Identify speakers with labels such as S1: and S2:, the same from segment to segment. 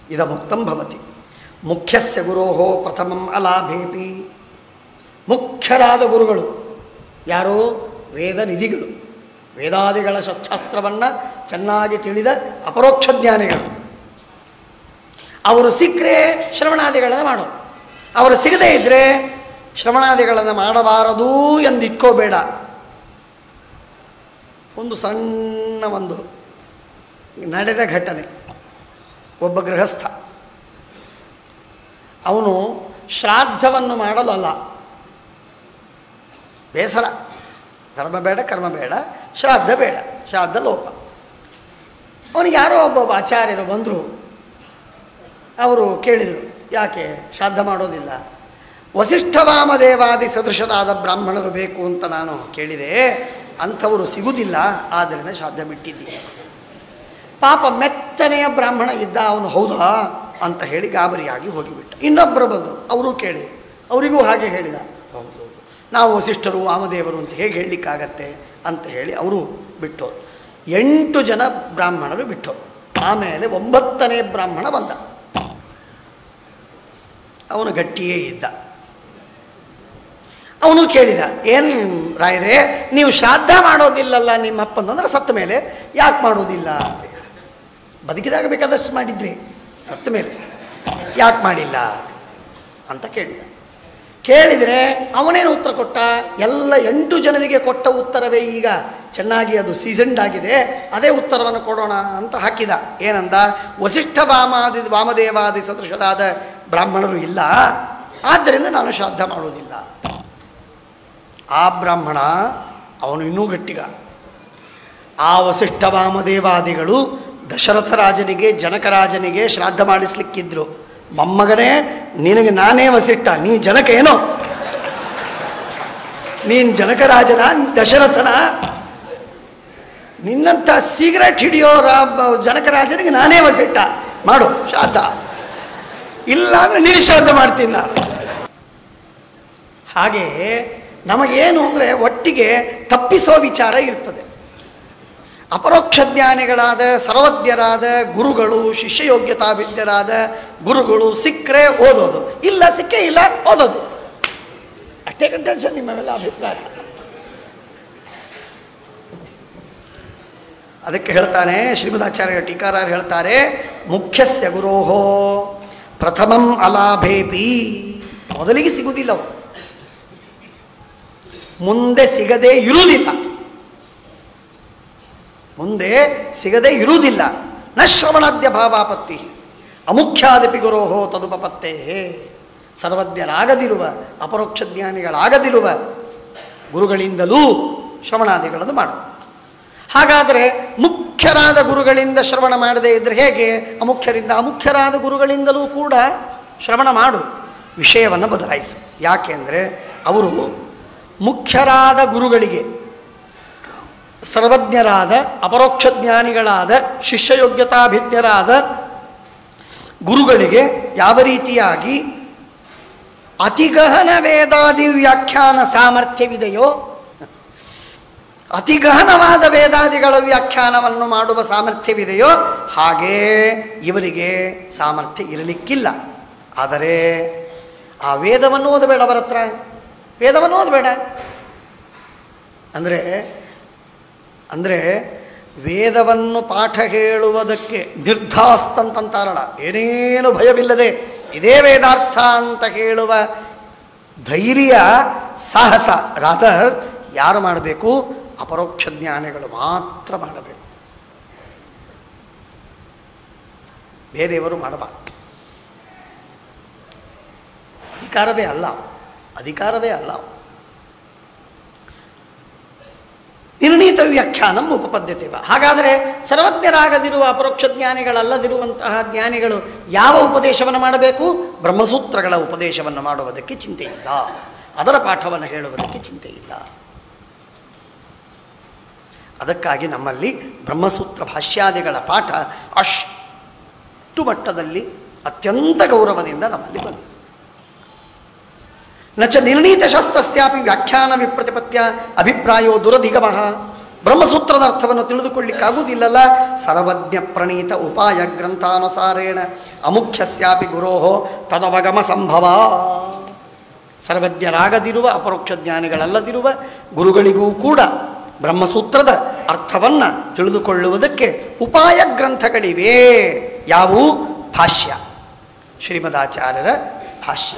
S1: ಇದಮುಕ್ತಂ ಭವತಿ ಮುಖ್ಯಸ್ಯ ಗುರೋಹೋ ಪ್ರಥಮಂ ಅಲಾಭೇಪಿ ಮುಖ್ಯರಾದ ಗುರುಗಳು ಯಾರು ವೇದ ನಿಧಿಗಳು ವೇದಾದಿಗಳ ಶಸ್ತ್ರಾಸ್ತ್ರವನ್ನು ಚೆನ್ನಾಗಿ ತಿಳಿದ ಅಪರೋಕ್ಷ ಜ್ಞಾನಿಗಳು ಅವರು ಸಿಕ್ಕರೆ ಶ್ರವಣಾದಿಗಳನ್ನು ಮಾಡೋದು ಅವರು ಸಿಗದೇ ಇದ್ದರೆ ಶ್ರವಣಾದಿಗಳನ್ನು ಮಾಡಬಾರದು ಎಂದಿಟ್ಕೋಬೇಡ ಒಂದು ಸಣ್ಣ ಒಂದು ನಡೆದ ಘಟನೆ ಒಬ್ಬ ಗೃಹಸ್ಥ ಅವನು ಶ್ರಾದ್ದವನ್ನು ಮಾಡಲು ಅಲ್ಲ ಬೇಸರ ಧರ್ಮ ಬೇಡ ಕರ್ಮ ಬೇಡ ಶ್ರಾದ್ದ ಬೇಡ ಶ್ರಾದ್ದ ಲೋಪ ಅವನಿಗೆ ಯಾರೋ ಒಬ್ಬ ಆಚಾರ್ಯರು ಬಂದರು ಅವರು ಕೇಳಿದರು ಯಾಕೆ ಶ್ರಾದ್ದ ಮಾಡೋದಿಲ್ಲ ವಸಿಷ್ಠ ವಾಮದೇವಾದಿ ಸದೃಶರಾದ ಬ್ರಾಹ್ಮಣರು ಬೇಕು ಅಂತ ನಾನು ಕೇಳಿದೆ ಅಂಥವರು ಸಿಗುವುದಿಲ್ಲ ಆದ್ದರಿಂದ ಶ್ರಾದ್ದ ಬಿಟ್ಟಿದ್ದೀನಿ ಪಾಪ ಮೆತ್ತನೆಯ ಬ್ರಾಹ್ಮಣ ಇದ್ದ ಅವನು ಹೌದಾ ಅಂತ ಹೇಳಿ ಗಾಬರಿಯಾಗಿ ಹೋಗಿಬಿಟ್ಟ ಇನ್ನೊಬ್ಬರು ಬಂದರು ಅವರು ಕೇಳಿ ಅವರಿಗೂ ಹಾಗೆ ಹೇಳಿದ ಹೌದು ನಾವು ವಸಿಷ್ಠರು ವಾಮದೇವರು ಅಂತ ಹೇಗೆ ಹೇಳಲಿಕ್ಕಾಗತ್ತೆ ಅಂತ ಹೇಳಿ ಅವರು ಬಿಟ್ಟೋರು ಎಂಟು ಜನ ಬ್ರಾಹ್ಮಣರು ಬಿಟ್ಟೋರು ಆಮೇಲೆ ಒಂಬತ್ತನೇ ಬ್ರಾಹ್ಮಣ ಬಂದ ಅವನು ಗಟ್ಟಿಯೇ ಇದ್ದ ಅವನು ಕೇಳಿದ ಏನು ರಾಯರೇ ನೀವು ಶ್ರಾದ್ದ ಮಾಡೋದಿಲ್ಲಲ್ಲ ನಿಮ್ಮ ಅಪ್ಪಂತಂದ್ರೆ ಸತ್ತ ಮೇಲೆ ಯಾಕೆ ಮಾಡೋದಿಲ್ಲ ಬದುಕಿದಾಗ ಬೇಕಾದಷ್ಟು ಮಾಡಿದ್ರಿ ಸತ್ತ ಮೇಲೆ ಯಾಕೆ ಮಾಡಿಲ್ಲ ಅಂತ ಕೇಳಿದ ಕೇಳಿದರೆ ಅವನೇನು ಉತ್ತರ ಕೊಟ್ಟ ಎಲ್ಲ ಎಂಟು ಜನರಿಗೆ ಕೊಟ್ಟ ಉತ್ತರವೇ ಈಗ ಚೆನ್ನಾಗಿ ಅದು ಸೀಸನ್ಡ್ ಆಗಿದೆ ಅದೇ ಉತ್ತರವನ್ನು ಕೊಡೋಣ ಅಂತ ಹಾಕಿದ ಏನಂದ ವಸಿಷ್ಠ ವಾಮಾದಿ ವಾಮದೇವಾದಿ ಸದೃಶರಾದ ಬ್ರಾಹ್ಮಣರು ಇಲ್ಲ ಆದ್ದರಿಂದ ನಾನು ಶ್ರಾದ್ದ ಮಾಡೋದಿಲ್ಲ ಆ ಬ್ರಾಹ್ಮಣ ಅವನು ಇನ್ನೂ ಗಟ್ಟಿಗ ಆ ವಸಿಷ್ಠ ವಾಮದೇವಾದಿಗಳು ದಶರಥ ರಾಜನಿಗೆ ಜನಕರಾಜನಿಗೆ ಶ್ರಾದ್ದ ಮಾಡಿಸ್ಲಿಕ್ಕಿದ್ರು ಮೊಮ್ಮಗನೇ ನಿನಗೆ ನಾನೇ ವಸಿಷ್ಠ ನೀ ಜನಕ ಏನೋ ನೀನು ಜನಕರಾಜನ ದಶರಥನ ನಿನ್ನಂಥ ಸಿಗರೆಟ್ ಹಿಡಿಯೋ ರಾ ಜನಕರಾಜನಿಗೆ ನಾನೇ ವಸಿಷ್ಠ ಮಾಡು ಶ್ರಾದ್ದ ಇಲ್ಲ ಅಂದರೆ ನೀನು ಶ್ರಾದ್ದ ಮಾಡ್ತೀನಿ ನಾನು ಹಾಗೆ ನಮಗೇನು ಅಂದರೆ ಒಟ್ಟಿಗೆ ತಪ್ಪಿಸೋ ವಿಚಾರ ಇರ್ತದೆ ಅಪರೋಕ್ಷ ಜ್ಞಾನಿಗಳಾದ ಸರ್ವಜ್ಞರಾದ ಗುರುಗಳು ಶಿಷ್ಯಯೋಗ್ಯತಾಭಿದ್ಯರಾದ ಗುರುಗಳು ಸಿಕ್ಕರೆ ಓದೋದು ಇಲ್ಲ ಸಿಕ್ಕೇ ಇಲ್ಲ ಓದೋದು ಅಷ್ಟೇ ಟೆನ್ಷನ್ ನಿಮ್ಮೆಲ್ಲ ಅಭಿಪ್ರಾಯ ಅದಕ್ಕೆ ಹೇಳ್ತಾನೆ ಶ್ರೀಮದಾಚಾರ್ಯ ಟೀಕಾರಾರ್ ಹೇಳ್ತಾರೆ ಮುಖ್ಯಸ್ಯ ಗುರೋಹೋ ಪ್ರಥಮಂ ಅಲಾಭೇಪಿ ಮೊದಲಿಗೆ ಸಿಗುವುದಿಲ್ಲವು ಮುಂದೆ ಸಿಗದೇ ಇರುವುದಿಲ್ಲ ಮುಂದೆ ಸಿಗದೇ ಇರುವುದಿಲ್ಲ ನ ಶ್ರವಣಾದ್ಯ ಭಾವಾಪತ್ತಿ ಅಮುಖ್ಯಾದಪಿ ಗುರೋಹೋ ತದುಪಪತ್ತೇ ಸರ್ವಜ್ಞರಾಗದಿರುವ ಅಪರೋಕ್ಷ ಜ್ಞಾನಿಗಳಾಗದಿರುವ ಗುರುಗಳಿಂದಲೂ ಶ್ರವಣಾದಿಗಳನ್ನು ಮಾಡು ಹಾಗಾದರೆ ಮುಖ್ಯರಾದ ಗುರುಗಳಿಂದ ಶ್ರವಣ ಮಾಡದೇ ಇದ್ದರೆ ಹೇಗೆ ಅಮುಖ್ಯರಿಂದ ಅಮುಖ್ಯರಾದ ಗುರುಗಳಿಂದಲೂ ಕೂಡ ಶ್ರವಣ ಮಾಡು ವಿಷಯವನ್ನು ಬದಲಾಯಿಸು ಯಾಕೆಂದರೆ ಅವರು ಮುಖ್ಯರಾದ ಗುರುಗಳಿಗೆ ಸರ್ವಜ್ಞರಾದ ಅಪರೋಕ್ಷ ಜ್ಞಾನಿಗಳಾದ ಶಿಷ್ಯಯೋಗ್ಯತಾಭಿಜ್ಞರಾದ ಗುರುಗಳಿಗೆ ಯಾವ ರೀತಿಯಾಗಿ ಅತಿಗಹನ ವೇದಾದಿ ವ್ಯಾಖ್ಯಾನ ಸಾಮರ್ಥ್ಯವಿದೆಯೋ ಅತಿಗಹನವಾದ ವೇದಾದಿಗಳ ವ್ಯಾಖ್ಯಾನವನ್ನು ಮಾಡುವ ಸಾಮರ್ಥ್ಯವಿದೆಯೋ ಹಾಗೇ ಇವರಿಗೆ ಸಾಮರ್ಥ್ಯ ಇರಲಿಕ್ಕಿಲ್ಲ ಆದರೆ ಆ ವೇದವನ್ನು ಓದಬೇಡ ಅವರ ಹತ್ರ ವೇದವನ್ನು ಓದಬೇಡ ಅಂದರೆ ಅಂದರೆ ವೇದವನ್ನು ಪಾಠ ಹೇಳುವುದಕ್ಕೆ ನಿರ್ಧಾಸ್ತಂತಾರಲ್ಲ ಏನೇನು ಭಯವಿಲ್ಲದೆ ಇದೇ ವೇದಾರ್ಥ ಅಂತ ಹೇಳುವ ಧೈರ್ಯ ಸಾಹಸ ರಾದರ್ ಯಾರು ಮಾಡಬೇಕು ಅಪರೋಕ್ಷ ಜ್ಞಾನಿಗಳು ಮಾತ್ರ ಮಾಡಬೇಕು ಬೇರೆಯವರು ಮಾಡಬಾರ್ದು ಅಧಿಕಾರವೇ ಅಲ್ಲ ಅಧಿಕಾರವೇ ಅಲ್ಲ ನಿರ್ಣೀತ ವ್ಯಾಖ್ಯಾನಂ ಉಪಪದ್ಯತೆವ ಹಾಗಾದರೆ ಸರ್ವಜ್ಞರಾಗದಿರುವ ಅಪರೋಕ್ಷ ಜ್ಞಾನಿಗಳಲ್ಲದಿರುವಂತಹ ಜ್ಞಾನಿಗಳು ಯಾವ ಉಪದೇಶವನ್ನು ಮಾಡಬೇಕು ಬ್ರಹ್ಮಸೂತ್ರಗಳ ಉಪದೇಶವನ್ನು ಮಾಡುವುದಕ್ಕೆ ಚಿಂತೆ ಇಲ್ಲ ಅದರ ಪಾಠವನ್ನು ಹೇಳುವುದಕ್ಕೆ ಚಿಂತೆ ಇಲ್ಲ ಅದಕ್ಕಾಗಿ ನಮ್ಮಲ್ಲಿ ಬ್ರಹ್ಮಸೂತ್ರ ಭಾಷ್ಯಾದಿಗಳ ಪಾಠ ಅಷ್ಟು ಮಟ್ಟದಲ್ಲಿ ಅತ್ಯಂತ ಗೌರವದಿಂದ ನಮ್ಮಲ್ಲಿ ಬಂದಿದೆ ನಚ ನಿರ್ಣೀತ ಶಾಸ್ತ್ರಸ್ಯಾಪಿ ವ್ಯಾಖ್ಯಾನ ವಿಪ್ರತಿಪತ್ಯ ಅಭಿಪ್ರಾಯೋ ದುರಧಿಗಮ ಬ್ರಹ್ಮಸೂತ್ರದ ಅರ್ಥವನ್ನು ತಿಳಿದುಕೊಳ್ಳಿಕ್ಕಾಗುವುದಿಲ್ಲಲ್ಲ ಸರ್ವಜ್ಞ ಪ್ರಣೀತ ಉಪಾಯ ಗ್ರಂಥಾನುಸಾರೇಣ ಅಮುಖ್ಯಸ್ಯಾಪಿ ಗುರೋಹೋ ತದವಗಮ ಸಂಭವ ಸರ್ವಜ್ಞರಾಗದಿರುವ ಅಪರೋಕ್ಷ ಜ್ಞಾನಿಗಳಲ್ಲದಿರುವ ಗುರುಗಳಿಗೂ ಕೂಡ ಬ್ರಹ್ಮಸೂತ್ರದ ಅರ್ಥವನ್ನು ತಿಳಿದುಕೊಳ್ಳುವುದಕ್ಕೆ ಉಪಾಯ ಗ್ರಂಥಗಳಿವೆ ಯಾವುವು ಭಾಷ್ಯ ಶ್ರೀಮದಾಚಾರ್ಯರ ಭಾಷ್ಯ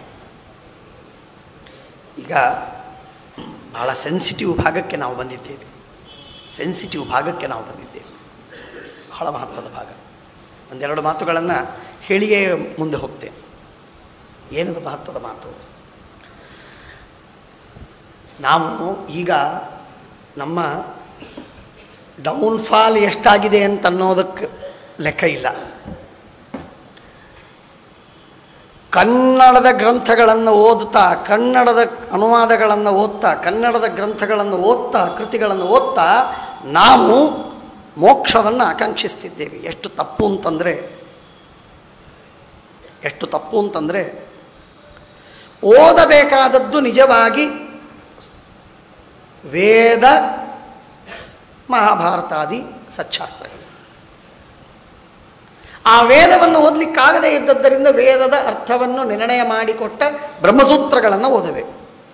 S1: ಈಗ ಬಹಳ ಸೆನ್ಸಿಟಿವ್ ಭಾಗಕ್ಕೆ ನಾವು ಬಂದಿದ್ದೇವೆ ಸೆನ್ಸಿಟಿವ್ ಭಾಗಕ್ಕೆ ನಾವು ಬಂದಿದ್ದೇವೆ ಬಹಳ ಮಹತ್ವದ ಭಾಗ ಒಂದೆರಡು ಮಾತುಗಳನ್ನು ಹೇಳಿಯೇ ಮುಂದೆ ಹೋಗ್ತೇನೆ ಏನದು ಮಹತ್ವದ ಮಾತು ನಾವು ಈಗ ನಮ್ಮ ಡೌನ್ಫಾಲ್ ಎಷ್ಟಾಗಿದೆ ಅಂತ ಅನ್ನೋದಕ್ಕೆ ಲೆಕ್ಕ ಇಲ್ಲ ಕನ್ನಡದ ಗ್ರಂಥಗಳನ್ನು ಓದುತ್ತಾ ಕನ್ನಡದ ಅನುವಾದಗಳನ್ನು ಓದ್ತಾ ಕನ್ನಡದ ಗ್ರಂಥಗಳನ್ನು ಓದ್ತಾ ಕೃತಿಗಳನ್ನು ಓದ್ತಾ ನಾವು ಮೋಕ್ಷವನ್ನು ಆಕಾಂಕ್ಷಿಸ್ತಿದ್ದೇವೆ ಎಷ್ಟು ತಪ್ಪು ಅಂತಂದರೆ ಎಷ್ಟು ತಪ್ಪು ಅಂತಂದರೆ ಓದಬೇಕಾದದ್ದು ನಿಜವಾಗಿ ವೇದ ಮಹಾಭಾರತಾದಿ ಸಚ್ಛಾಸ್ತ್ರಗಳು ಆ ವೇದವನ್ನು ಓದಲಿಕ್ಕಾಗದೇ ಇದ್ದದ್ದರಿಂದ ವೇದದ ಅರ್ಥವನ್ನು ನಿರ್ಣಯ ಮಾಡಿಕೊಟ್ಟ ಬ್ರಹ್ಮಸೂತ್ರಗಳನ್ನು ಓದಬೇಕು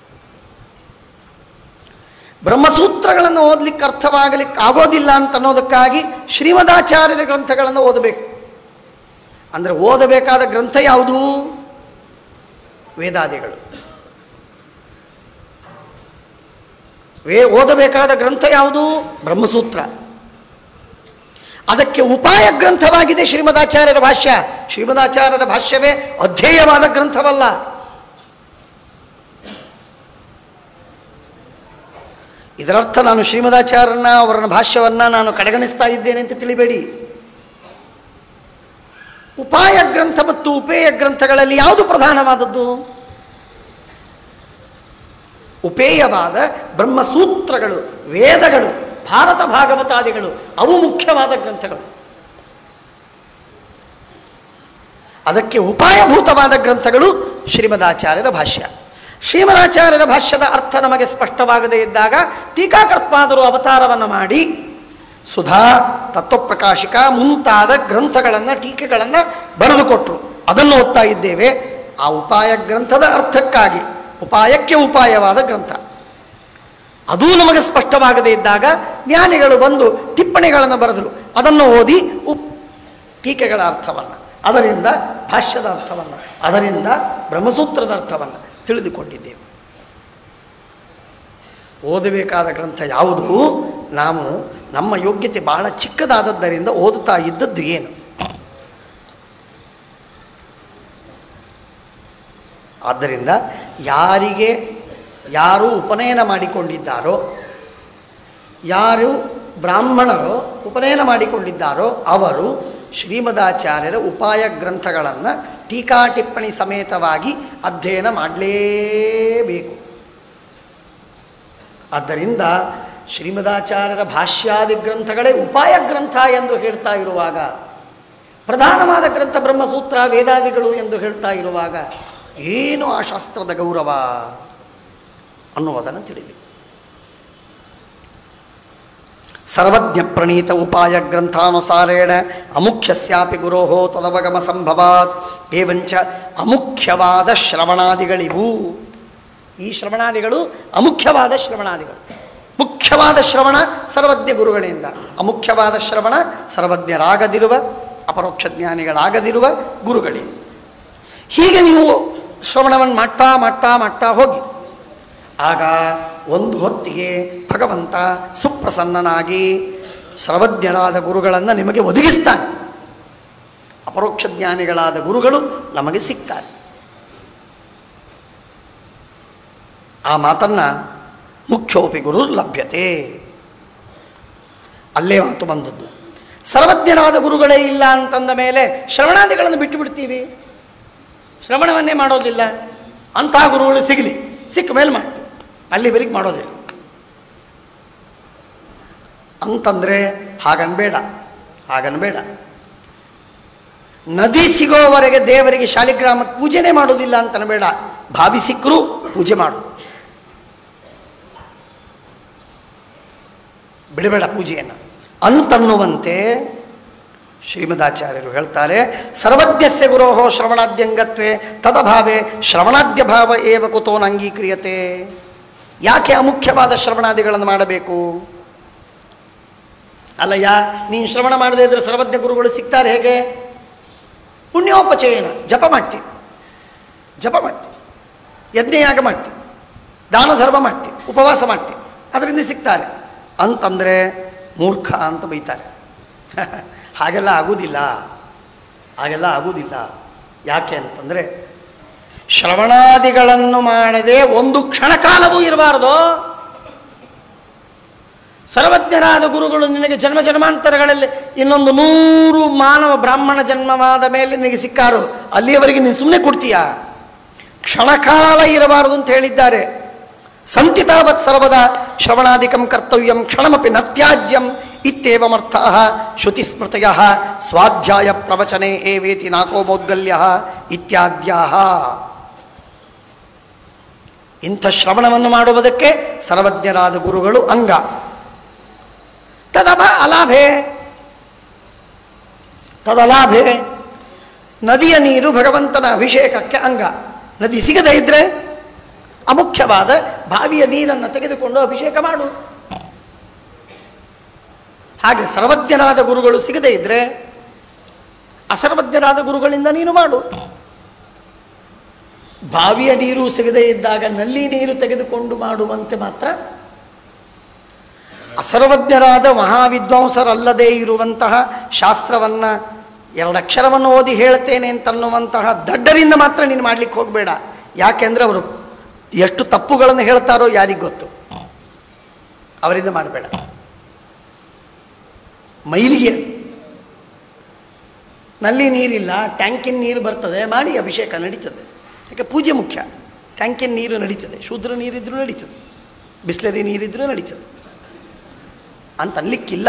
S1: ಬ್ರಹ್ಮಸೂತ್ರಗಳನ್ನು ಓದಲಿಕ್ಕೆ ಅರ್ಥವಾಗಲಿಕ್ಕೆ ಆಗೋದಿಲ್ಲ ಅಂತ ಅನ್ನೋದಕ್ಕಾಗಿ ಶ್ರೀಮದಾಚಾರ್ಯರ ಗ್ರಂಥಗಳನ್ನು ಓದಬೇಕು ಅಂದರೆ ಓದಬೇಕಾದ ಗ್ರಂಥ ಯಾವುದು ವೇದಾದಿಗಳು ವೇ ಓದಬೇಕಾದ ಗ್ರಂಥ ಯಾವುದು ಬ್ರಹ್ಮಸೂತ್ರ ಅದಕ್ಕೆ ಉಪಾಯ ಗ್ರಂಥವಾಗಿದೆ ಶ್ರೀಮದಾಚಾರ್ಯರ ಭಾಷ್ಯ ಶ್ರೀಮದಾಚಾರ್ಯರ ಭಾಷ್ಯವೇ ಅಧ್ಯೇಯವಾದ ಗ್ರಂಥವಲ್ಲ ಇದರರ್ಥ ನಾನು ಶ್ರೀಮದಾಚಾರ್ಯನ ಅವರ ಭಾಷ್ಯವನ್ನ ನಾನು ಕಡೆಗಣಿಸ್ತಾ ಇದ್ದೇನೆ ಅಂತ ತಿಳಿಬೇಡಿ ಉಪಾಯ ಗ್ರಂಥ ಮತ್ತು ಉಪೇಯ ಗ್ರಂಥಗಳಲ್ಲಿ ಯಾವುದು ಪ್ರಧಾನವಾದದ್ದು ಉಪೇಯವಾದ ಬ್ರಹ್ಮಸೂತ್ರಗಳು ವೇದಗಳು ಭಾರತ ಭಾಗವತಾದಿಗಳು ಅವು ಮುಖ್ಯವಾದ ಗ್ರಂಥಗಳು ಅದಕ್ಕೆ ಉಪಾಯಭೂತವಾದ ಗ್ರಂಥಗಳು ಶ್ರೀಮದಾಚಾರ್ಯರ ಭಾಷ್ಯ ಶ್ರೀಮದಾಚಾರ್ಯರ ಭಾಷ್ಯದ ಅರ್ಥ ನಮಗೆ ಸ್ಪಷ್ಟವಾಗದೇ ಇದ್ದಾಗ ಟೀಕಾಕರ್ತಾದರು ಅವತಾರವನ್ನು ಮಾಡಿ ಸುಧಾ ತತ್ವಪ್ರಕಾಶಿಕ ಮುಂತಾದ ಗ್ರಂಥಗಳನ್ನು ಟೀಕೆಗಳನ್ನು ಬರೆದುಕೊಟ್ರು ಅದನ್ನು ಓದ್ತಾ ಇದ್ದೇವೆ ಆ ಉಪಾಯ ಗ್ರಂಥದ ಅರ್ಥಕ್ಕಾಗಿ ಉಪಾಯಕ್ಕೆ ಉಪಾಯವಾದ ಗ್ರಂಥ ಅದೂ ನಮಗೆ ಸ್ಪಷ್ಟವಾಗದೇ ಇದ್ದಾಗ ಜ್ಞಾನಿಗಳು ಬಂದು ಟಿಪ್ಪಣಿಗಳನ್ನು ಬರೆದರು ಅದನ್ನು ಓದಿ ಉಪ್ ಟೀಕೆಗಳ ಅರ್ಥವನ್ನು ಅದರಿಂದ ಭಾಷ್ಯದ ಅರ್ಥವನ್ನು ಅದರಿಂದ ಬ್ರಹ್ಮಸೂತ್ರದ ಅರ್ಥವನ್ನು ತಿಳಿದುಕೊಂಡಿದ್ದೇವೆ ಓದಬೇಕಾದ ಗ್ರಂಥ ಯಾವುದು ನಾವು ನಮ್ಮ ಯೋಗ್ಯತೆ ಬಹಳ ಚಿಕ್ಕದಾದದ್ದರಿಂದ ಓದುತ್ತಾ ಇದ್ದದ್ದು ಏನು ಆದ್ದರಿಂದ ಯಾರಿಗೆ ಯಾರು ಉಪನಯನ ಮಾಡಿಕೊಂಡಿದ್ದಾರೋ ಯಾರು ಬ್ರಾಹ್ಮಣರು ಉಪನಯನ ಮಾಡಿಕೊಂಡಿದ್ದಾರೋ ಅವರು ಶ್ರೀಮದಾಚಾರ್ಯರ ಉಪಾಯ ಗ್ರಂಥಗಳನ್ನು ಟೀಕಾ ಟಿಪ್ಪಣಿ ಸಮೇತವಾಗಿ ಅಧ್ಯಯನ ಮಾಡಲೇಬೇಕು ಆದ್ದರಿಂದ ಶ್ರೀಮದಾಚಾರ್ಯರ ಭಾಷ್ಯಾದಿ ಗ್ರಂಥಗಳೇ ಉಪಾಯ ಗ್ರಂಥ ಎಂದು ಹೇಳ್ತಾ ಇರುವಾಗ ಪ್ರಧಾನವಾದ ಗ್ರಂಥ ಬ್ರಹ್ಮಸೂತ್ರ ವೇದಾದಿಗಳು ಎಂದು ಹೇಳ್ತಾ ಇರುವಾಗ ಏನು ಆ ಶಾಸ್ತ್ರದ ಗೌರವ ಅನ್ನುವುದನ್ನು ತಿಳಿದಿ ಸರ್ವಜ್ಞ ಪ್ರಣೀತ ಉಪಾಯ ಗ್ರಂಥಾನುಸಾರೇಣ ಅಮುಖ್ಯಸ್ಯಾಪಿ ಗುರೋಹೋ ತದವಗಮ ಸಂಭವಾತ್ ಏವಂಚ ಅಮುಖ್ಯವಾದ ಶ್ರವಣಾದಿಗಳಿವು ಈ ಶ್ರವಣಾದಿಗಳು ಅಮುಖ್ಯವಾದ ಶ್ರವಣಾದಿಗಳು ಮುಖ್ಯವಾದ ಶ್ರವಣ ಸರ್ವಜ್ಞ ಗುರುಗಳಿಂದ ಅಮುಖ್ಯವಾದ ಶ್ರವಣ ಸರ್ವಜ್ಞರಾಗದಿರುವ ಅಪರೋಕ್ಷ ಜ್ಞಾನಿಗಳಾಗದಿರುವ ಗುರುಗಳಿಂದ ಹೀಗೆ ನೀವು ಶ್ರವಣವನ್ನು ಮಾಡ್ತಾ ಮಾಡ್ತಾ ಮಾಡ್ತಾ ಹೋಗಿ ಆಗ ಒಂದು ಹೊತ್ತಿಗೆ ಭಗವಂತ ಸುಪ್ರಸನ್ನನಾಗಿ ಸರ್ವಜ್ಞರಾದ ಗುರುಗಳನ್ನು ನಿಮಗೆ ಒದಗಿಸ್ತಾನೆ ಅಪರೋಕ್ಷ ಜ್ಞಾನಿಗಳಾದ ಗುರುಗಳು ನಮಗೆ ಸಿಗ್ತಾರೆ ಆ ಮಾತನ್ನು ಮುಖ್ಯೋಪಿ ಗುರು ಲಭ್ಯತೆ ಅಲ್ಲೇ ಮಾತು ಬಂದದ್ದು ಸರ್ವಜ್ಞರಾದ ಗುರುಗಳೇ ಇಲ್ಲ ಅಂತಂದ ಮೇಲೆ ಶ್ರವಣಾದಿಗಳನ್ನು ಬಿಟ್ಟು ಬಿಡ್ತೀವಿ ಶ್ರವಣವನ್ನೇ ಮಾಡೋದಿಲ್ಲ ಅಂತಹ ಗುರುಗಳು ಸಿಗಲಿ ಸಿಕ್ಕ ಮೇಲೆ ಮಾಡ್ತೀವಿ ಅಲ್ಲಿವರೆಗೆ ಮಾಡೋದಿಲ್ಲ ಅಂತಂದರೆ ಹಾಗನ್ಬೇಡ ಹಾಗನ್ಬೇಡ ನದಿ ಸಿಗೋವರೆಗೆ ದೇವರಿಗೆ ಶಾಲಿಗ್ರಾಮಕ್ಕೆ ಪೂಜೆನೇ ಮಾಡೋದಿಲ್ಲ ಅಂತನಬೇಡ ಭಾವಿ ಸಿಕ್ಕರೂ ಪೂಜೆ ಮಾಡು ಬಿಡಬೇಡ ಪೂಜೆಯನ್ನು ಅಂತನ್ನುವಂತೆ ಶ್ರೀಮದಾಚಾರ್ಯರು ಹೇಳ್ತಾರೆ ಸರ್ವಜ್ಞಸ್ಯ ಗುರೋಹೋ ಶ್ರವಣಾದ್ಯಂಗತ್ವೇ ತದಭಾವೇ ಶ್ರವಣಾದ್ಯ ಭಾವ ಏವ ಕುತೋನ ಅಂಗೀಕ್ರಿಯತೆ ಯಾಕೆ ಅಮುಖ್ಯವಾದ ಶ್ರವಣಾದಿಗಳನ್ನು ಮಾಡಬೇಕು ಅಲ್ಲಯ್ಯ ನೀನು ಶ್ರವಣ ಮಾಡದೇ ಇದ್ರೆ ಸರ್ವಜ್ಞ ಗುರುಗಳು ಸಿಗ್ತಾರೆ ಹೇಗೆ ಪುಣ್ಯೋಪಚಯನ ಜಪ ಮಾಡ್ತೀವಿ ಜಪ ಮಾಡ್ತೀವಿ ಯಜ್ಞಯಾಗ ಮಾಡ್ತೀವಿ ದಾನ ಧರ್ಮ ಮಾಡ್ತೀವಿ ಉಪವಾಸ ಮಾಡ್ತೀವಿ ಅದರಿಂದ ಸಿಗ್ತಾರೆ ಅಂತಂದರೆ ಮೂರ್ಖ ಅಂತ ಬೈತಾರೆ ಹಾಗೆಲ್ಲ ಆಗುವುದಿಲ್ಲ ಹಾಗೆಲ್ಲ ಆಗುವುದಿಲ್ಲ ಯಾಕೆ ಅಂತಂದರೆ ಶ್ರವಣಾದಿಗಳನ್ನು ಮಾಡದೆ ಒಂದು ಕ್ಷಣಕಾಲವೂ ಇರಬಾರದು ಸರ್ವಜ್ಞರಾದ ಗುರುಗಳು ನಿನಗೆ ಜನ್ಮ ಜನ್ಮಾಂತರಗಳಲ್ಲಿ ಇನ್ನೊಂದು ನೂರು ಮಾನವ ಬ್ರಾಹ್ಮಣ ಜನ್ಮವಾದ ಮೇಲೆ ನಿನಗೆ ಸಿಕ್ಕಾರು ಅಲ್ಲಿಯವರೆಗೆ ನೀನು ಸುಮ್ಮನೆ ಕೊಡ್ತೀಯಾ ಕ್ಷಣಕಾಲ ಇರಬಾರದು ಅಂತ ಹೇಳಿದ್ದಾರೆ ಸಂತಿತಾವತ್ ಸರ್ವದ ಶ್ರವಣಾದಿಕಂ ಕರ್ತವ್ಯಂ ಕ್ಷಣಮಪಿ ನತ್ಯಾಜ್ಯಂ ಇತ್ಯೇವಮರ್ಥ ಶ್ರುತಿಸ್ಮೃತಯ ಸ್ವಾಧ್ಯಾಯ ಪ್ರವಚನೆ ಏವೇತಿ ನಾಕೋ ಮೌದ್ಗಲ್ಯ ಇತ್ಯಾದ್ಯಾ ಇಂಥ ಶ್ರವಣವನ್ನು ಮಾಡುವುದಕ್ಕೆ ಸರ್ವಜ್ಞರಾದ ಗುರುಗಳು ಅಂಗ ತದಭ ಅಲಾಭೆ ತದಲಾಭೆ ನದಿಯ ನೀರು ಭಗವಂತನ ಅಭಿಷೇಕಕ್ಕೆ ಅಂಗ ನದಿ ಸಿಗದೇ ಇದ್ರೆ ಅಮುಖ್ಯವಾದ ಬಾವಿಯ ನೀರನ್ನು ತೆಗೆದುಕೊಂಡು ಅಭಿಷೇಕ ಮಾಡು ಹಾಗೆ ಸರ್ವಜ್ಞರಾದ ಗುರುಗಳು ಸಿಗದೇ ಇದ್ರೆ ಅಸರ್ವಜ್ಞರಾದ ಗುರುಗಳಿಂದ ನೀನು ಮಾಡು ಬಾವಿಯ ನೀರು ಸಿಗದೇ ಇದ್ದಾಗ ನಲ್ಲಿ ನೀರು ತೆಗೆದುಕೊಂಡು ಮಾಡುವಂತೆ ಮಾತ್ರ ಅಸರ್ವಜ್ಞರಾದ ಮಹಾವಿದ್ವಾಂಸರಲ್ಲದೇ ಇರುವಂತಹ ಶಾಸ್ತ್ರವನ್ನು ಎರಡಕ್ಷರವನ್ನು ಓದಿ ಹೇಳ್ತೇನೆ ಅಂತನ್ನುವಂತಹ ದಡ್ಡರಿಂದ ಮಾತ್ರ ನೀನು ಮಾಡಲಿಕ್ಕೆ ಹೋಗಬೇಡ ಯಾಕೆಂದರೆ ಅವರು ಎಷ್ಟು ತಪ್ಪುಗಳನ್ನು ಹೇಳ್ತಾರೋ ಯಾರಿಗೆ ಗೊತ್ತು ಅವರಿಂದ ಮಾಡಬೇಡ ಮೈಲಿಗೆ ಅದು ನಲ್ಲಿ ನೀರಿಲ್ಲ ಟ್ಯಾಂಕಿನ ನೀರು ಬರ್ತದೆ ಮಾಡಿ ಅಭಿಷೇಕ ನಡೀತದೆ ಯಾಕೆ ಪೂಜೆ ಮುಖ್ಯ ಟ್ಯಾಂಕಿನ ನೀರು ನಡೀತದೆ ಶೂದ್ರ ನೀರಿದ್ರೂ ನಡೀತದೆ ಬಿಸ್ಲರಿ ನೀರಿದ್ರೂ ನಡೀತದೆ ಅಂತ ಅನ್ಲಿಕ್ಕಿಲ್ಲ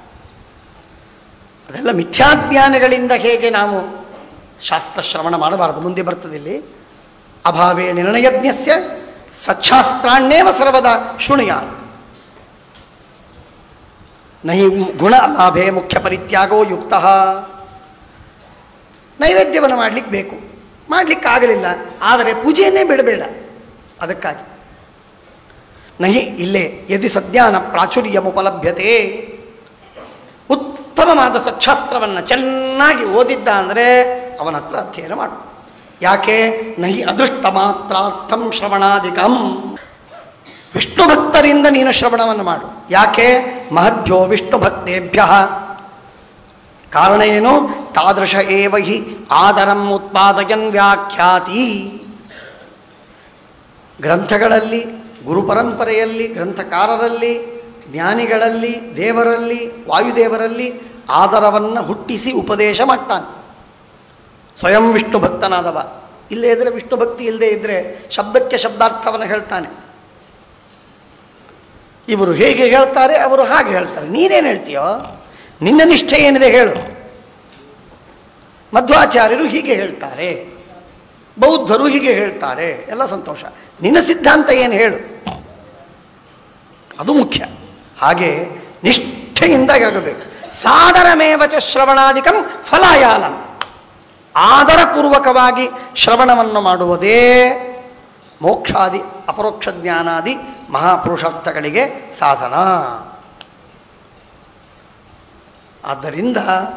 S1: ಅದೆಲ್ಲ ಮಿಥ್ಯಾಜ್ಞಾನಗಳಿಂದ ಹೇಗೆ ನಾವು ಶಾಸ್ತ್ರ ಶ್ರವಣ ಮಾಡಬಾರದು ಮುಂದೆ ಬರ್ತದೆ ಇಲ್ಲಿ ಅಭಾವೇ ನಿರ್ಣಯಜ್ಞಸ್ಯ ಸಚ್ಛಾಸ್ತ್ರಾಣ್ಯೇವ ಸರ್ವದ ಶೃಣುಯ ನಹಿ ಗುಣ ಲಾಭೇ ಮುಖ್ಯ ಪರಿತ್ಯಾಗೋ ಯುಕ್ತ ನೈವೇದ್ಯವನ್ನು ಮಾಡಲಿಕ್ಕೆ ಬೇಕು ಮಾಡಲಿಕ್ಕೆ ಆಗಲಿಲ್ಲ ಆದರೆ ಪೂಜೆಯನ್ನೇ ಬಿಡಬೇಡ ಅದಕ್ಕಾಗಿ ನಹಿ ಇಲ್ಲೇ ಯದಿ ಸದ್ಯಾನ ಪ್ರಾಚುರ್ಯಮುಪಲಭ್ಯತೆ ಉತ್ತಮವಾದ ಸಚ್ಛಾಸ್ತ್ರವನ್ನು ಚೆನ್ನಾಗಿ ಓದಿದ್ದ ಅಂದರೆ ಅವನ ಹತ್ರ ಅಧ್ಯಯನ ಮಾಡು ಯಾಕೆ ನಹಿ ಅದೃಷ್ಟ ಮಾತ್ರಾರ್ಥಂ ಶ್ರವಣಾಧಿಕಂ ವಿಷ್ಣು ಭಕ್ತರಿಂದ ನೀನು ಶ್ರವಣವನ್ನು ಮಾಡು ಯಾಕೆ ಮಹದ್ಯೋ ವಿಷ್ಣು ಭಕ್ತೇಭ್ಯ ಕಾರಣ ಏನು ತಾದೃಶ ಏವ ಹಿ ಆದರಂ ಉತ್ಪಾದಯನ್ ವ್ಯಾಖ್ಯಾತಿ ಗ್ರಂಥಗಳಲ್ಲಿ ಗುರುಪರಂಪರೆಯಲ್ಲಿ ಗ್ರಂಥಕಾರರಲ್ಲಿ ಜ್ಞಾನಿಗಳಲ್ಲಿ ದೇವರಲ್ಲಿ ವಾಯುದೇವರಲ್ಲಿ ಆದರವನ್ನು ಹುಟ್ಟಿಸಿ ಉಪದೇಶ ಮಾಡ್ತಾನೆ ಸ್ವಯಂ ವಿಷ್ಣು ಭಕ್ತನಾದವ ಇಲ್ಲೇ ಇದ್ದರೆ ವಿಷ್ಣು ಭಕ್ತಿ ಇಲ್ಲದೆ ಇದ್ದರೆ ಶಬ್ದಕ್ಕೆ ಶಬ್ದಾರ್ಥವನ್ನು ಹೇಳ್ತಾನೆ ಇವರು ಹೇಗೆ ಹೇಳ್ತಾರೆ ಅವರು ಹಾಗೆ ಹೇಳ್ತಾರೆ ನೀನೇನು ಹೇಳ್ತೀಯೋ ನಿನ್ನ ನಿಷ್ಠೆ ಏನಿದೆ ಹೇಳು ಮಧ್ವಾಚಾರ್ಯರು ಹೀಗೆ ಹೇಳ್ತಾರೆ ಬೌದ್ಧರು ಹೀಗೆ ಹೇಳ್ತಾರೆ ಎಲ್ಲ ಸಂತೋಷ ನಿನ್ನ ಸಿದ್ಧಾಂತ ಏನು ಹೇಳು ಅದು ಮುಖ್ಯ ಹಾಗೆ ನಿಷ್ಠೆಯಿಂದ ಆಗಬೇಕು ಸಾದರಮೇವಚ ಶ್ರವಣಾಧಿಕಂ ಫಲಾಯಾಲಂ ಆದರಪೂರ್ವಕವಾಗಿ ಶ್ರವಣವನ್ನು ಮಾಡುವುದೇ ಮೋಕ್ಷಾದಿ ಅಪರೋಕ್ಷ ಜ್ಞಾನಾದಿ ಮಹಾಪುರುಷಾರ್ಥಗಳಿಗೆ ಸಾಧನ ಆದ್ದರಿಂದ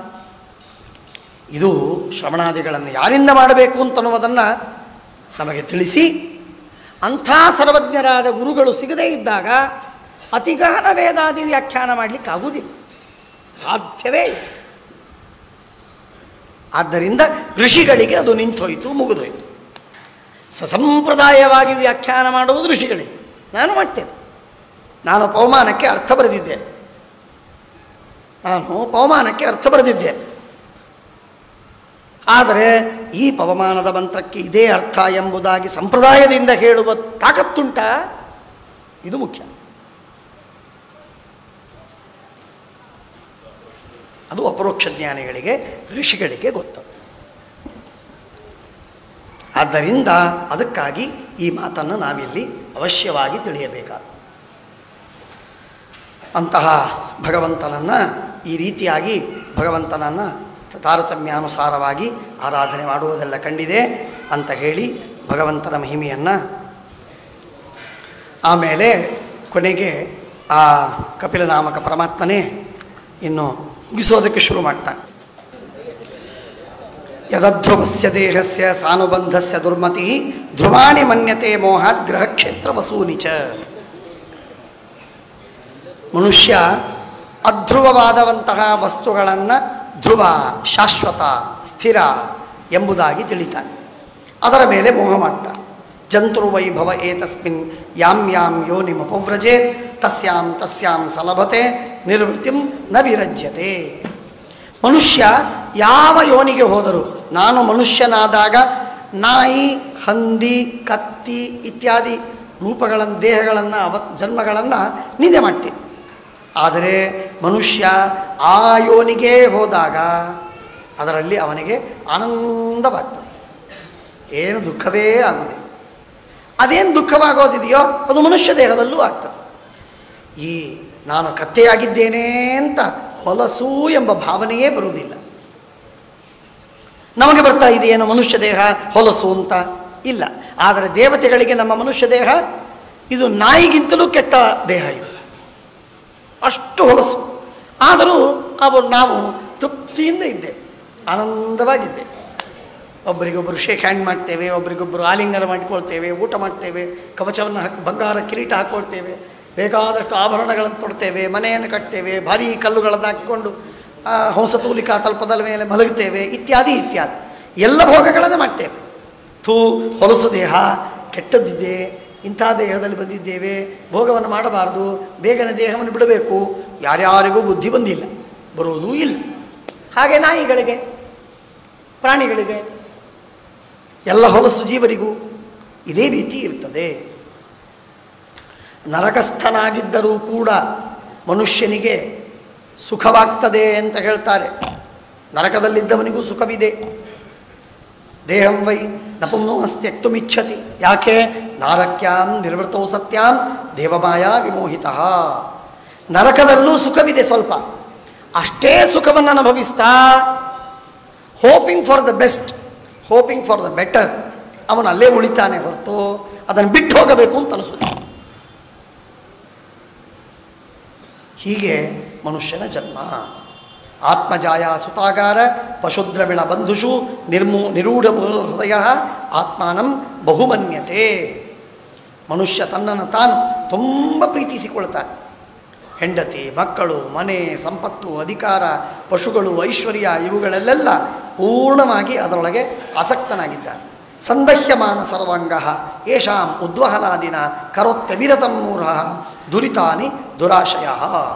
S1: ಇದು ಶ್ರವಣಾದಿಗಳನ್ನು ಯಾರಿಂದ ಮಾಡಬೇಕು ಅಂತನ್ನುವುದನ್ನು ನಮಗೆ ತಿಳಿಸಿ ಅಂಥ ಸರ್ವಜ್ಞರಾದ ಗುರುಗಳು ಸಿಗದೇ ಇದ್ದಾಗ ಅತಿಗಾನ ವೇದಾದಿ ವ್ಯಾಖ್ಯಾನ ಮಾಡಲಿಕ್ಕೆ ಆಗುವುದಿಲ್ಲ ಸಾಧ್ಯವೇ ಇಲ್ಲ ಆದ್ದರಿಂದ ಋಷಿಗಳಿಗೆ ಅದು ನಿಂತೋಯ್ತು ಮುಗಿದೋಯ್ತು ಸಸಂಪ್ರದಾಯವಾಗಿ ವ್ಯಾಖ್ಯಾನ ಮಾಡುವುದು ಋಷಿಗಳಿಗೆ ನಾನು ಮಾಡ್ತೇನೆ ನಾನು ಪವಮಾನಕ್ಕೆ ಅರ್ಥ ಬರೆದಿದ್ದೆ ನಾನು ಪವಮಾನಕ್ಕೆ ಅರ್ಥ ಬರೆದಿದ್ದೆ ಆದರೆ ಈ ಪವಮಾನದ ಮಂತ್ರಕ್ಕೆ ಇದೇ ಅರ್ಥ ಎಂಬುದಾಗಿ ಸಂಪ್ರದಾಯದಿಂದ ಹೇಳುವ ತಾಕತ್ತುಂಟ ಇದು ಮುಖ್ಯ ಅದು ಅಪರೋಕ್ಷ ಜ್ಞಾನಿಗಳಿಗೆ ಋಷಿಗಳಿಗೆ ಗೊತ್ತದು ಆದ್ದರಿಂದ ಅದಕ್ಕಾಗಿ ಈ ಮಾತನ್ನು ನಾವಿಲ್ಲಿ ಅವಶ್ಯವಾಗಿ ತಿಳಿಯಬೇಕಾದ ಅಂತಹ ಭಗವಂತನನ್ನು ಈ ರೀತಿಯಾಗಿ ಭಗವಂತನನ್ನು ತಾರತಮ್ಯಾನುಸಾರವಾಗಿ ಆರಾಧನೆ ಮಾಡುವುದೆಲ್ಲ ಕಂಡಿದೆ ಅಂತ ಹೇಳಿ ಭಗವಂತನ ಮಹಿಮೆಯನ್ನು ಆಮೇಲೆ ಕೊನೆಗೆ ಆ ಕಪಿಲನಾಮಕ ಪರಮಾತ್ಮನೇ ಇನ್ನು ಮುಗಿಸೋದಕ್ಕೆ ಶುರು ಮಾಡ್ತಾನೆ ಯದಧ್ರುವಸ್ಯ ದೇಹಸ್ಯ ಸಾನುಬಂಧಸ್ಯ ದುರ್ಮತಿ ಧ್ರುವಾಣಿ ಮನ್ಯತೆ ಮೋಹಾತ್ ಗ್ರಹಕ್ಷೇತ್ರ ವಸೂನಿ ಚ ಮನುಷ್ಯ ಅಧ್ರುವವಾದವಂತಹ ವಸ್ತುಗಳನ್ನು ಧ್ರುವ ಶಾಶ್ವತ ಸ್ಥಿರ ಎಂಬುದಾಗಿ ತಿಳಿತಾನೆ ಅದರ ಮೇಲೆ ಮೋಹ ಮಾಡ್ತಾನೆ ಜಂತುರ್ವೈಭವ ಏತಸ್ಮಿನ್ ಯಾಂ ಯಾಂ ಯೋನಿಮಪವ್ರಜೇತ್ ತಸ್ಯಾಂ ತಸ್ಯಾಂ ಸಲಭತೆ ನಿರ್ವೃತ್ತಿಂ ನ ವಿರಜ್ಯತೆ ಮನುಷ್ಯ ಯಾವ ಯೋನಿಗೆ ಹೋದರೂ ನಾನು ಮನುಷ್ಯನಾದಾಗ ನಾಯಿ ಹಂದಿ ಕತ್ತಿ ಇತ್ಯಾದಿ ರೂಪಗಳನ್ನು ದೇಹಗಳನ್ನು ಅವ ಜನ್ಮಗಳನ್ನು ನಿಂದೆ ಮಾಡ್ತೀನಿ ಆದರೆ ಮನುಷ್ಯ ಆ ಯೋನಿಗೆ ಹೋದಾಗ ಅದರಲ್ಲಿ ಅವನಿಗೆ ಆನಂದವಾಗ್ತದೆ ಏನು ದುಃಖವೇ ಆಗುವುದಿಲ್ಲ ಅದೇನು ದುಃಖವಾಗೋದಿದೆಯೋ ಅದು ಮನುಷ್ಯ ದೇಹದಲ್ಲೂ ಆಗ್ತದೆ ಈ ನಾನು ಕತ್ತೆಯಾಗಿದ್ದೇನೆ ಅಂತ ಹೊಲಸು ಎಂಬ ಭಾವನೆಯೇ ಬರುವುದಿಲ್ಲ ನಮಗೆ ಬರ್ತಾ ಇದೆಯೇನು ಮನುಷ್ಯ ದೇಹ ಹೊಲಸು ಅಂತ ಇಲ್ಲ ಆದರೆ ದೇವತೆಗಳಿಗೆ ನಮ್ಮ ಮನುಷ್ಯ ದೇಹ ಇದು ನಾಯಿಗಿಂತಲೂ ಕೆಟ್ಟ ದೇಹ ಇದು ಅಷ್ಟು ಹೊಲಸು ಆದರೂ ಅವರು ನಾವು ತೃಪ್ತಿಯಿಂದ ಇದ್ದೆ ಆನಂದವಾಗಿದ್ದೆ ಒಬ್ಬರಿಗೊಬ್ಬರು ಶೇಕ್ ಹ್ಯಾಂಡ್ ಮಾಡ್ತೇವೆ ಒಬ್ಬರಿಗೊಬ್ಬರು ಆಲಿಂಗನ ಮಾಡಿಕೊಳ್ತೇವೆ ಊಟ ಮಾಡ್ತೇವೆ ಕವಚವನ್ನು ಹಾಕಿ ಬಂಗಾರ ಕಿರೀಟ ಹಾಕ್ಕೊಳ್ತೇವೆ ಬೇಕಾದಷ್ಟು ಆಭರಣಗಳನ್ನು ತೊಡ್ತೇವೆ ಮನೆಯನ್ನು ಕಟ್ತೇವೆ ಭಾರೀ ಕಲ್ಲುಗಳನ್ನು ಹಾಕಿಕೊಂಡು ಆ, ಹಂಸತೂಲಿಕಾ ತಲ್ಪದ ಮೇಲೆ ಮಲಗುತ್ತೇವೆ ಇತ್ಯಾದಿ ಇತ್ಯಾದಿ ಎಲ್ಲ ಭೋಗಗಳನ್ನು ಮಾಡ್ತೇವೆ ಥೂ ಹೊಲಸು ದೇಹ ಕೆಟ್ಟದ್ದಿದೆ ಇಂಥ ದೇಹದಲ್ಲಿ ಬಂದಿದ್ದೇವೆ ಭೋಗವನ್ನು ಮಾಡಬಾರ್ದು ಬೇಗನೆ ದೇಹವನ್ನು ಬಿಡಬೇಕು ಯಾರ್ಯಾರಿಗೂ ಬುದ್ಧಿ ಬಂದಿಲ್ಲ ಬರುವುದೂ ಇಲ್ಲ ಹಾಗೆ ನಾಯಿಗಳಿಗೆ ಪ್ರಾಣಿಗಳಿಗೆ ಎಲ್ಲ ಹೊಲಸು ಜೀವರಿಗೂ ಇದೇ ರೀತಿ ಇರ್ತದೆ ನರಕಸ್ಥನಾಗಿದ್ದರೂ ಕೂಡ ಮನುಷ್ಯನಿಗೆ ಸುಖವಾಗ್ತದೆ ಅಂತ ಹೇಳ್ತಾರೆ ನರಕದಲ್ಲಿದ್ದವನಿಗೂ ಸುಖವಿದೆ ದೇಹಂ ವೈ ನಪುಂಸತ್ಯಕ್ತುಮಿಚ್ಛತಿ ಯಾಕೆ ನಾರಕ್ಯಾಂ ನಿರ್ವೃತೌ ಸತ್ಯಾಂ ದೇವಮಾಯಾ ವಿಮೋಹಿತ ನರಕದಲ್ಲೂ ಸುಖವಿದೆ ಸ್ವಲ್ಪ ಅಷ್ಟೇ ಸುಖವನ್ನು ಅನುಭವಿಸ್ತಾ hoping for the best hoping for the better ಅವನು ಅಲ್ಲೇ ಉಳಿತಾನೆ ಹೊರತು ಅದನ್ನು ಬಿಟ್ಟು ಹೋಗಬೇಕು ಅಂತ ಅನಿಸೋದಿಲ್ಲ ಹೀಗೆ ಮನುಷ್ಯನ ಜನ್ಮ ಆತ್ಮಜಾಯ ಸುತಾಗಾರ ಪಶುದ್ರವಿಣ ಬಂಧುಷು ನಿರ್ಮೂ ನಿರೂಢ ಹೃದಯ ಆತ್ಮಾನಂ ಬಹುಮನ್ಯತೆ ಮನುಷ್ಯ ತನ್ನನ್ನು ತಾನು ತುಂಬ ಪ್ರೀತಿಸಿಕೊಳ್ತಾನೆ ಹೆಂಡತಿ ಮಕ್ಕಳು ಮನೆ ಸಂಪತ್ತು ಅಧಿಕಾರ ಪಶುಗಳು ಐಶ್ವರ್ಯ ಇವುಗಳಲ್ಲೆಲ್ಲ ಪೂರ್ಣವಾಗಿ ಅದರೊಳಗೆ ಆಸಕ್ತನಾಗಿದ್ದಾನೆ ಸಂದಹ್ಯಮಾನ ಸರ್ವಾಂಗ ಯಶಾಂ ಉದ್ವಹನಾದಿನ ಕರೋತ್ಯವಿರತಂ ಮೂರ ದುರಿತಾನಿ ದುರಾಶಯ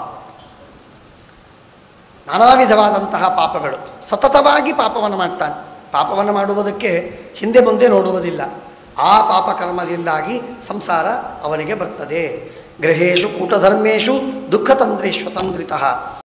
S1: ನಾನಾ ವಿಧವಾದಂತಹ ಪಾಪಗಳು ಸತತವಾಗಿ ಪಾಪವನ್ನು ಮಾಡ್ತಾನೆ ಪಾಪವನ್ನು ಮಾಡುವುದಕ್ಕೆ ಹಿಂದೆ ಮುಂದೆ ನೋಡುವುದಿಲ್ಲ ಆ ಪಾಪಕರ್ಮದಿಂದಾಗಿ ಸಂಸಾರ ಅವನಿಗೆ ಬರ್ತದೆ ಗೃಹೇಶು ಕೂಟಧರ್ಮೇಶು ದುಃಖತಂತ್ರೇಶ್ವತಂದ್ರಿತಃ